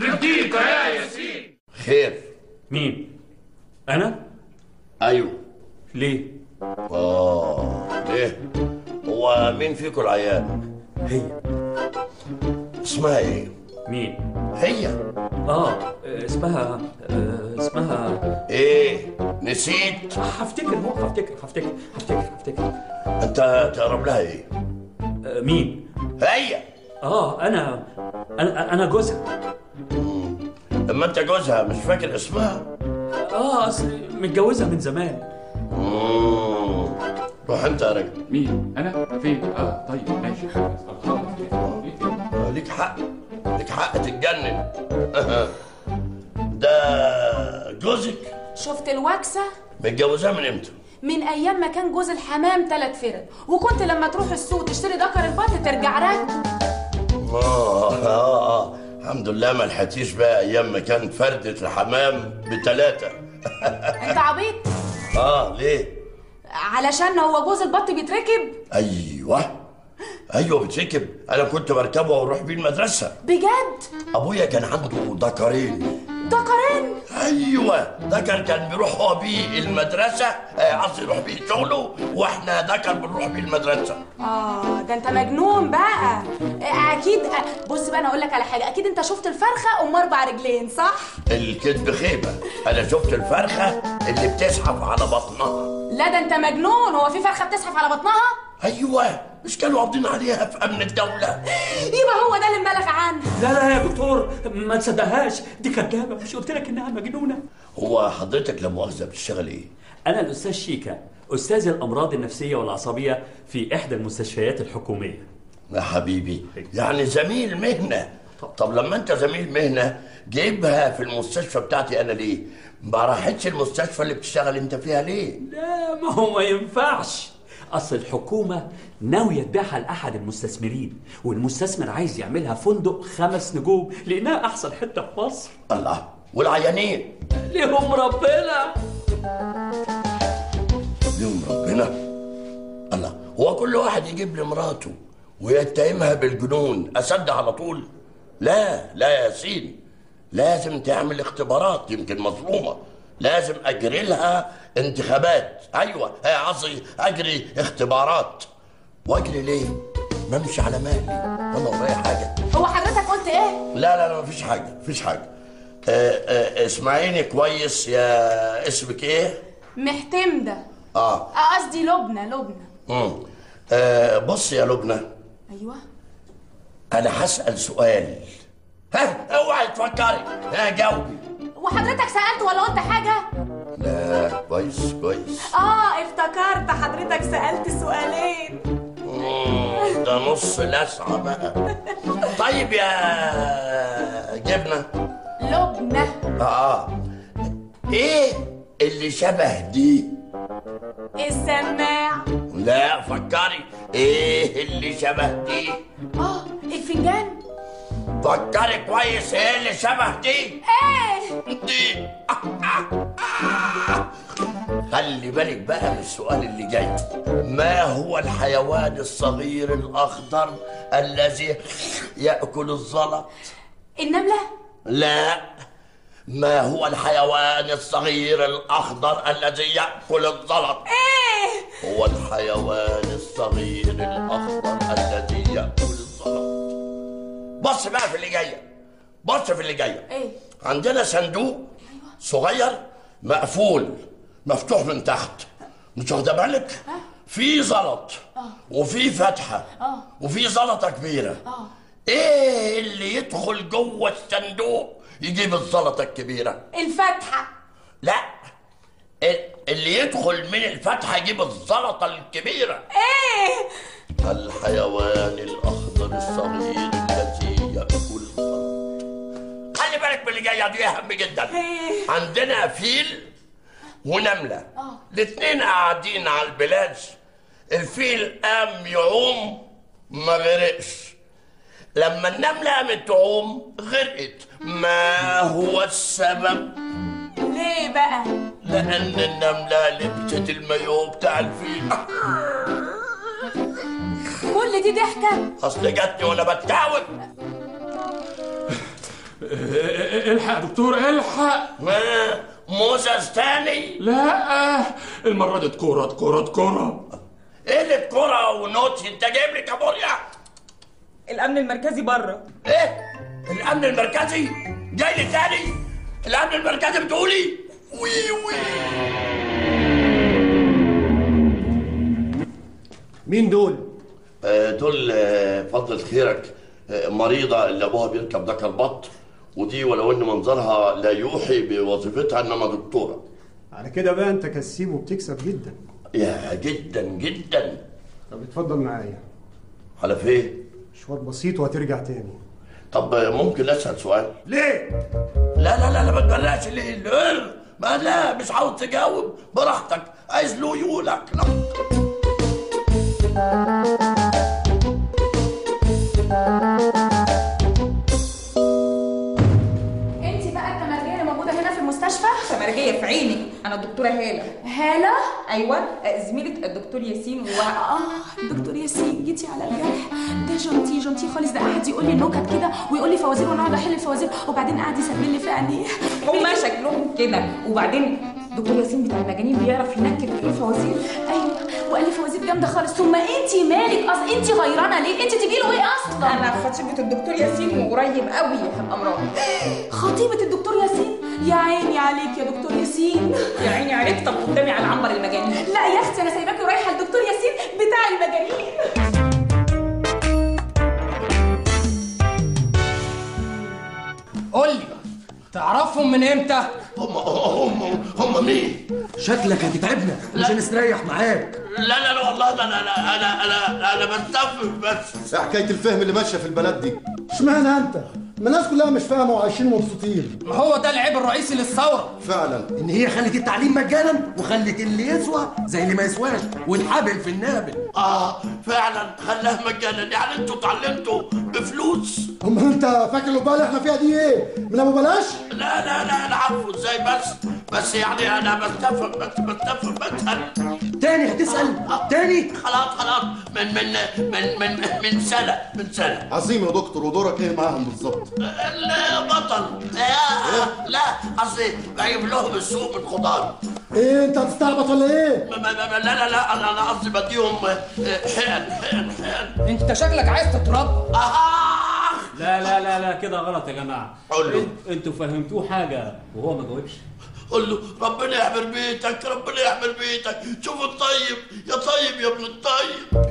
نديك يا ياسين خير مين انا ايوه ليه اه ليه هو مين فيكم العيان هي اسمها ايه مين هي اه اسمها آه، اسمها ايه نسيت هفتكر مو هفتكر هفتكر هفتكر هفتكر انت تقرب لها ايه آه، مين هي اه انا انا انا جوزها اما انت جوزها مش فاكر اسمها اه اصل متجوزها من زمان مم. روح انت يا راجل مين انا فين اه طيب ماشي خلاص خلاص آه، ليك حق ليك حق تتجنن ده جوزك شفت الوكسة متجوزاه من امتى من ايام ما كان جوز الحمام ثلاث فرد وكنت لما تروح السوق تشتري دكر البط ترجع راكبه آه, آه, آه الحمد لله ما لحقتيش بقى أيام ما كان فردة الحمام بتلاتة انت عبيط آه ليه؟ علشان هو جوز البط بيتركب أيوه أيوه بتركب أنا كنت بركبه وأروح بيه المدرسة بجد أبويا كان عنده دكرين دكرين أيوه دكر كان بيروح هو بيه المدرسة آه، قصدي يروح بيه شغله وإحنا دكر بنروح بيه المدرسة اه ده انت مجنون بقى اكيد بص بقى انا اقول لك على حاجه اكيد انت شفت الفرخه ام اربع رجلين صح الكذب خيبة أنا شفت الفرخة اللي بتزحف على بطنها لا ده انت مجنون هو في فرخه بتزحف على بطنها أيوه مش كانوا قابضين عليها في أمن الدولة يبقى هو ده اللي مبالغ عنه لا لا يا دكتور ما تصدقهاش دي كدابه مش قلت لك انها مجنونه هو حضرتك لا مؤاخذة بتشتغل إيه؟ انا الاستاذ شيكا استاذ الامراض النفسيه والعصبيه في احدى المستشفيات الحكوميه يا حبيبي يعني زميل مهنة طب لما انت زميل مهنة جايبها في المستشفى بتاعتي انا ليه؟ ما راحتش المستشفى اللي بتشتغل انت فيها ليه؟ لا ما هو ما ينفعش اصل الحكومه ناويه تبيعها لاحد المستثمرين والمستثمر عايز يعملها فندق خمس نجوم لانها احسن حته في مصر الله والعيانين ليهم ربنا ليهم ربنا الله هو كل واحد يجيب لي مراته ويتهمها بالجنون اصدق على طول؟ لا لا يا ياسين لازم تعمل اختبارات يمكن مظلومة لازم اجري لها انتخابات ايوه آه، قصدي اجري اختبارات واجري ليه؟ ما امشي على مهلي ولا ورايا حاجه هو حضرتك قلت ايه لا لا لا مفيش حاجه مفيش حاجه آه، آه، اسمعيني كويس يا اسمك ايه؟ محتمده اه آه، قصدي لبنى لبنى مم. آه بص يا لبنى ايوه انا هسال سؤال ها اوعي تفكري ها جاوبي وحضرتك سالت ولا قلت حاجه لا كويس كويس اه افتكرت حضرتك سالت سؤالين مم، ده نص لسعه بقى طيب يا جبنه لبنى اه ايه اللي شبه دي السماع لا فكري ايه اللي شبه دي اه الفنجان فكري كويس ايه اللي شبه دي ايه دي خلي بالك بقى من السؤال اللي جاي ما هو الحيوان الصغير الاخضر الذي ياكل الزلط النمله لا ما هو الحيوان الصغير الاخضر الذي ياكل الزلط ايه هو الحيوان الصغير الاخضر الذي ياكل الزلط بص بقى في اللي جايه بص في اللي جايه ايه عندنا صندوق صغير مقفول مفتوح من تحت مش واخده بالك في زلط وفي فتحه وفي زلطه كبيره ايه اللي يدخل جوه الصندوق يجيب الزلطه الكبيره الفتحه لا ال- اللي يدخل من الفتحه يجيب الزلطه الكبيره ايه الحيوان الاخضر الصغير الذي ياكل الزلط خلي بالك من اللي جايه دي اهم جدا إيه؟ عندنا فيل ونمله الاثنين قاعدين على البلاج الفيل قام يعوم ما غرقش لما النمله قامت تعوم غرقت ما هو السبب ليه بقى لان النمله لبست المايو بتاع الفيل كل دي ضحكه اصل جاتني وانا بتعود اه، الحق يا دكتور الحق ما موسى تاني لا المرة دي كورة كورة كورة ايه اللي كرة ونوتي انت جايب لي كابوريا الامن المركزي بره ايه الامن المركزي جاي لي تاني الامن المركزي بتقولي وي وي مين دول؟ آه، دول آه، فضل خيرك آه، مريضة اللي أبوها بيركب ذاك البط ودي ولو إن منظرها لا يوحي بوظيفتها إنما دكتورة على كده بقى انت كسيب وبتكسب جدا يا جدا جدا طب اتفضل معايا على فين؟ مشوار بسيط وهترجع تاني طب آه، ممكن أسأل سؤال؟ ليه؟ لا لا لا لا ما تبلاش ليه؟ لا ما لا مش عاوز تجاوب براحتك عايز له يقولك لا انت بقى التمرجيه اللي موجوده هنا في المستشفى تمرجيه في عينك انا الدكتوره هاله هاله ايوه آه، زميله الدكتور ياسين و اه الدكتور ياسين جيتي على الجرح ده جنتي جنتي خالص ده قاعد يقول لي نكت كده ويقول لي فوازير وانا اقعد احل الفوازير وبعدين قاعد يسبل لي في عينيه هما شكلهم كده وبعدين دكتور ياسين بتاع المجانين بيعرف ينكت ايه فوازير ايوه وقال لي فوازير جامده خالص ثم انت مالك اصلا انت غيرانه ليه انت تجي له ايه اصلا انا خطيبه الدكتور ياسين وقريب قوي هبقى مراته خطيبه الدكتور ياسين يا عيني عليك يا دكتور ياسين يا عيني عليك طب قدامي على عنبر المجانين لا يا اختي انا سايباكي ورايحه للدكتور ياسين بتاع المجانين قول لي تعرفهم من امتى؟ هم هم هم مين؟ شكلك هتتعبنا مش هنستريح معاك لا لا لا والله ده انا انا انا انا انا بستفهم بس ايه حكايه الفهم اللي ماشيه في البلد دي اشمعنى انت؟ ما الناس كلها مش فاهمه وعايشين مبسوطين ما هو ده العيب الرئيسي للثوره فعلا ان هي خلت التعليم مجانا وخلت اللي يسوى زي اللي ما يسواش والحبل في النابل اه فعلا خلاها مجانا يعني انتوا اتعلمتوا بفلوس هم انت فاكر البقى اللي احنا فيها دي ايه؟ من ابو بلاش؟ لا لا لا انا عارفه ازاي بس بس يعني انا بستفهم بس بستفهم بسأل تاني هتسأل تاني خلاص خلاص من من من من من سنة من سنة عظيم يا دكتور ودورك ايه معاهم بالظبط البطل لا لا قصدي بجيب لهم السوق من خضار ايه انت هتستعبط ولا ايه؟ ما- ما- ما- لا لا لا انا انا قصدي بديهم آه، حقن حقن حقن انت شكلك عايز تتربى آه لا لا لا لا كده غلط يا جماعه قول له. انت- انتوا فهمتوه حاجه وهو ما جاوبش قول له ربنا يحمر بيتك ربنا يحمر بيتك شوف الطيب يا طيب يا ابن الطيب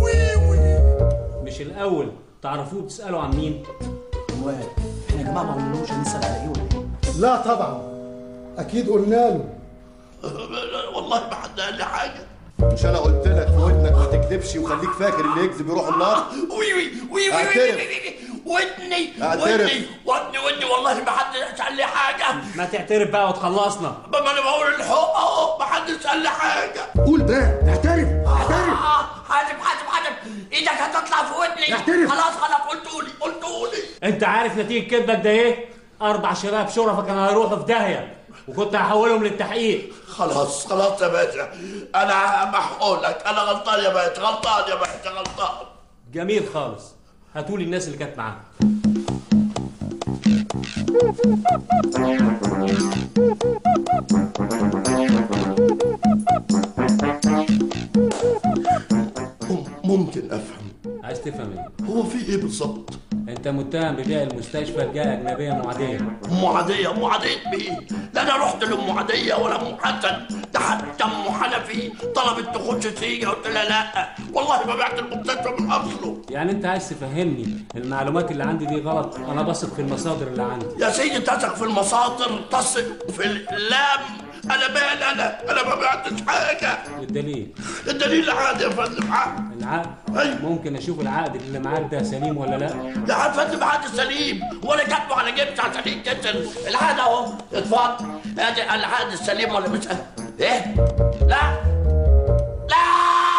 مش الاول تعرفوه بتسالوا عن مين هو احنا يا جماعه ما قلنالوش هنسال على ايه ولا ايه لا طبعا اكيد قلنا له والله ما حد قال لي حاجه مش انا قلت لك في ودنك ما تكذبش وخليك فاكر اللي يكذب يروح النار وي وي وي وي اعترف. وي وي ودني اعترف. ودني ودني ودني والله ما حد قال لي حاجه ما تعترف بقى وتخلصنا ما انا بقول الحق اهو ما حدش قال لي حاجه قول بقى اعترف اعترف آه، حاتم حاتم حاتم ايدك هتطلع في ودني اعترف. خلاص خلاص قلتولي قلتولي انت عارف نتيجه كذبك ده ايه اربع شباب شرفه كانوا هيروحوا في داهيه وكنت هحولهم للتحقيق خلاص خلاص يا باشا انا محقولك انا غلطان يا باشا غلطان يا باشا غلطان جميل خالص هاتولي الناس اللي كانت معاهم مم- ممكن افهم عايز تفهم ايه هو في ايه بالظبط انت متهم ببيع المستشفى لجهه اجنبيه معاديه ام عاديه ام عاديه مين لا انا رحت لام عاديه ولا ام حسن ده حتى ام حنفي طلبت تخش تيجي قلت لها لا والله ما بعت المستشفى من اصله يعني انت عايز تفهمني المعلومات اللي عندي دي غلط انا بثق في المصادر اللي عندي يا سيدي تثق في المصادر تثق في الاعلام انا مال انا انا ما بعتش حاجه والدليل الدليل عادي يا فندم عادي العقد أيوة. ممكن اشوف العقد اللي معاك ده سليم ولا لا يا فندم عادي سليم وانا كاتبه على جبس عشان يتكسر العقد اهو اتفضل ادي العقد السليم ولا مش ايه لا لا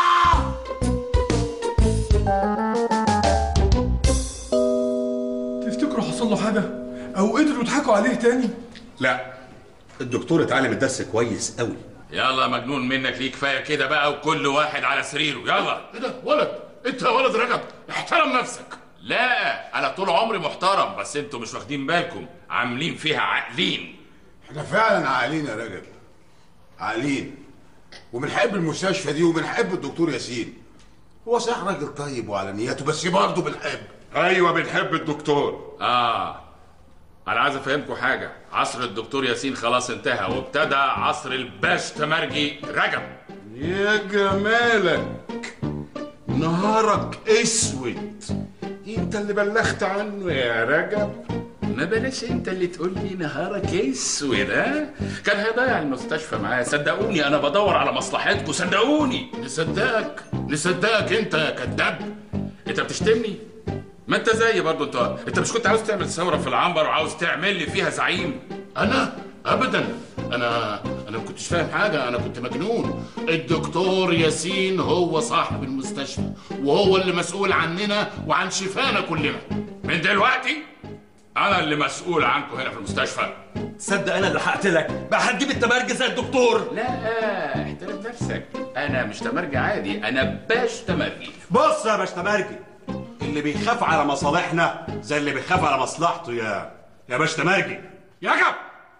تفتكروا حصل له حاجة؟ أو قدروا يضحكوا عليه تاني؟ لا الدكتور اتعلم الدرس كويس قوي يلا مجنون منك ليه كفايه كده بقى وكل واحد على سريره يلا إيه ده ولد؟ أنت يا ولد رجب احترم نفسك لا انا طول عمري محترم بس انتوا مش واخدين بالكم عاملين فيها عاقلين احنا فعلا عاقلين يا رجب عاقلين وبنحب المستشفى دي وبنحب الدكتور ياسين هو صحيح راجل طيب وعلى نياته بس برضه بنحب ايوه بنحب الدكتور اه انا عايز افهمكم حاجه عصر الدكتور ياسين خلاص انتهى وابتدى عصر الباش تمرجي رجب يا جمالك نهارك اسود انت اللي بلغت عنه يا رجب ما بلاش انت اللي تقول لي نهارك اسود ها كان هيضيع المستشفى معايا صدقوني انا بدور على مصلحتكم صدقوني نصدقك نصدقك انت يا كذاب انت بتشتمني ما انت زيي برضه انت انت مش كنت عاوز تعمل ثوره في العنبر وعاوز تعمل لي فيها زعيم انا ابدا انا انا ما كنتش فاهم حاجه انا كنت مجنون الدكتور ياسين هو صاحب المستشفى وهو اللي مسؤول عننا وعن شفانا كلنا من دلوقتي انا اللي مسؤول عنكم هنا في المستشفى تصدق انا اللي هقتلك بقى هتجيب التمرجي زي الدكتور لا احترم نفسك انا مش تمرجي عادي انا باش تمرجي بص يا باش تمرجي اللي بيخاف على مصالحنا زي اللي بيخاف على مصلحته يا يا باش تمرجي يا جب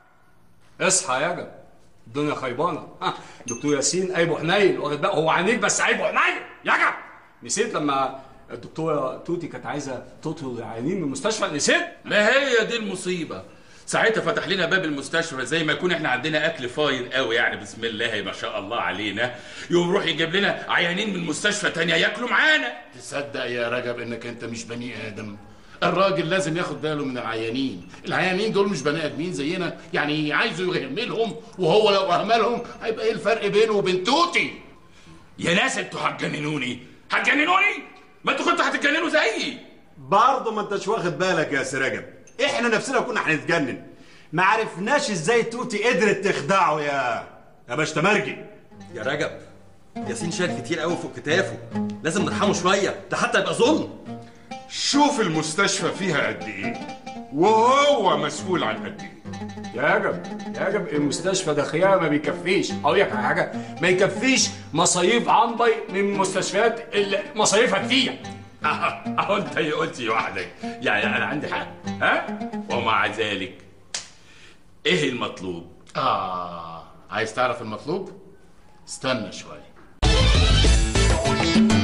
اصحى يا جب الدنيا خيبانه ها، دكتور ياسين عيبه حنين واخد بالك هو عنيد بس عيبه حنين يا جب نسيت لما الدكتوره توتي كانت عايزه تطرد العيانين من المستشفى نسيت ما هي دي المصيبة ساعتها فتح لنا باب المستشفى زي ما يكون احنا عندنا اكل فاين قوي يعني بسم الله ما شاء الله علينا يقوم يروح يجيب لنا عيانين من مستشفى تانية ياكلوا معانا تصدق يا رجب انك انت مش بني ادم الراجل لازم ياخد باله من العيانين العيانين دول مش بني ادمين زينا يعني عايزه يهملهم وهو لو اهملهم هيبقى ايه الفرق بينه وبين توتي يا ناس انتوا هتجننوني هتجننوني ما انتوا كنتوا هتتجننوا زيي برضه ما انتش واخد بالك يا سراجب احنا نفسنا كنا هنتجنن ما عرفناش ازاي توتي قدرت تخدعه يا يا باش تمرجي يا رجب ياسين شايل كتير قوي فوق كتافه لازم نرحمه شويه ده حتى يبقى ظلم شوف المستشفى فيها قد ايه وهو مسؤول عن قد ايه يا عجب يا عجب المستشفى ده خيار ما بيكفيش اقول لك على حاجه ما يكفيش مصاريف عنبي من المستشفيات اللي مصاريفها كتير اهو انت قلت لوحدك يعني انا عندي حق ها ومع ذلك ايه المطلوب اه عايز تعرف المطلوب استنى شويه